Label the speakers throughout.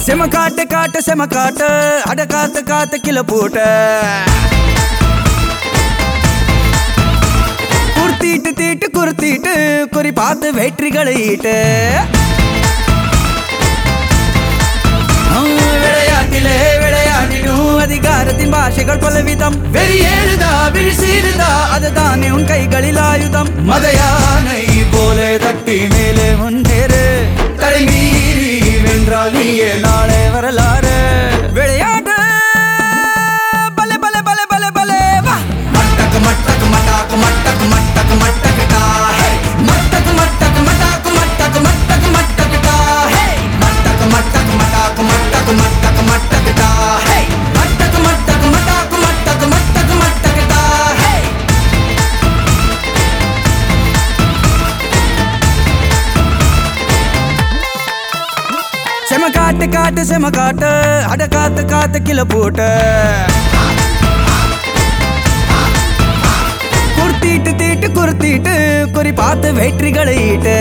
Speaker 1: செம காட்டு காட்டு செம காட்டு அட காத்து காத்து கிலோ போட்ட குர்த்திட்டு தீட்டு குருத்திட்டு குறி பார்த்து வெற்றிகளை ஈட்டு ஆ, விளையாட்டிலே விளையாடிடும் அதிகாரத்தின் பாஷைகள் பலவிதம் வெறியேறுதா விழிசீருதா அதுதானே உன் கைகளில் ஆயுதம் மத யானை போல தட்டி மேலே முன்னேறு தடை மீறி வென்றால் நீயே நாளே வரலாறு விளையாட்டு பல பல பல பல பல வா மட்டக்கு மட்டக்கு மட்டாக்கு மட்டக்கு மட்டக்கு மட்டக்குடா ஹே மட்டக்கு மட்டக்கு மட்டாக்கு மட்டக்கு மட்டக்கு மட்டக்குடா ஹே மட்டக்கு மட்டக்கு மட்டாக்கு மட்டக்கு மட்டக்கு மட்டக்குடா ஹே மட்டக்கு மட்டக்கு மட்டாக்கு மட்டக்கு மட்டக்கு மட்டக்குடா ஹே செம காட்டு காட்டு செம காட்டு அட காத்து காத்து கிலோ போட்டு குர்த்திட்டு தீட்டு குருத்திட்டு குறி பார்த்து வெற்றிகளை ஈட்டு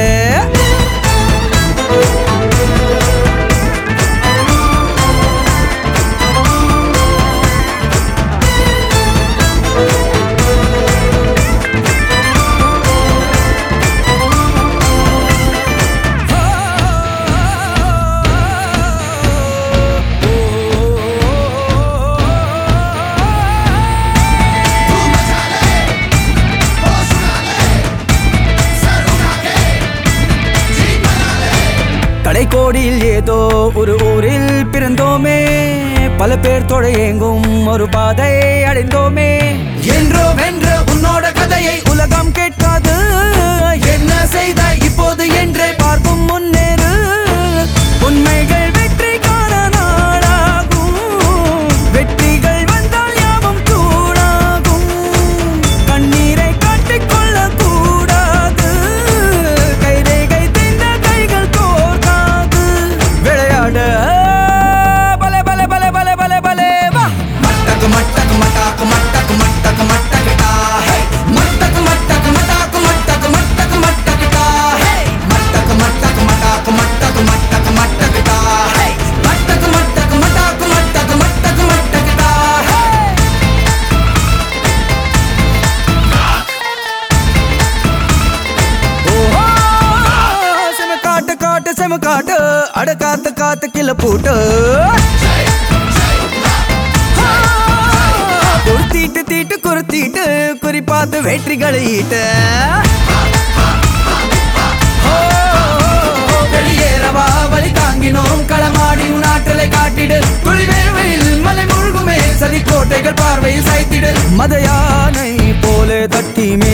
Speaker 1: கடைக்கோடியில் ஏதோ ஒரு ஊரில் பிறந்தோமே பல பேர் தொட ஏங்கும் ஒரு பாதை அடைந்தோமே என்றோ வென்ற உன்னோட கதையை உலகம் கேட்காது என்ன செய்த இப்போது என்றே பார்க்கும் முன்னேறு உண்மைகள் வெற்றிக்கான நாளாகும் வெற்றிகள் வந்தால் யாவும் கூடாகும் கண்ணீரை காட்டிக்கொள்ள கூடாது கைரேகை திந்த கைகள் கோர்க்காது விளையாட பல பல பல பல பல பல வா மட்டக்கு மட்டக்கு மட்டாக்கு மட்டக்கு மட்டக்கு மட்டக்குடா ஹே மட்டக்கு மட்டக்கு மட்டாக்கு மட்டக்கு மட்டக்கு மட்டக்குடா ஹே மட்டக்கு மட்டக்கு மட்டாக்கு மட்டக்கு மட்டக்கு மட்டக்குடா ஹே மட்டக்கு மட்டக்கு மட்டாக்கு மட்டக்கு மட்டக்கு மட்டக்குடா ஹே ஓஹோ, செம காட்டு காட்டு செம காட்டு அட காத்து காத்து கில போட்டு குருத்திட்டு தீட்டு குருத்திட்டு குறி பார்த்து வெற்றிகளை ஈட்டு ஓ, வெளியேறவா வழி தாங்கினோம் களமாடி உன் ஆற்றலை காட்டிடு குளிவேர்வையில் மலை முழுகுமே சதி கோட்டைகள் பார்வையில் சாய்த்திடு மத யானை போல தட்டி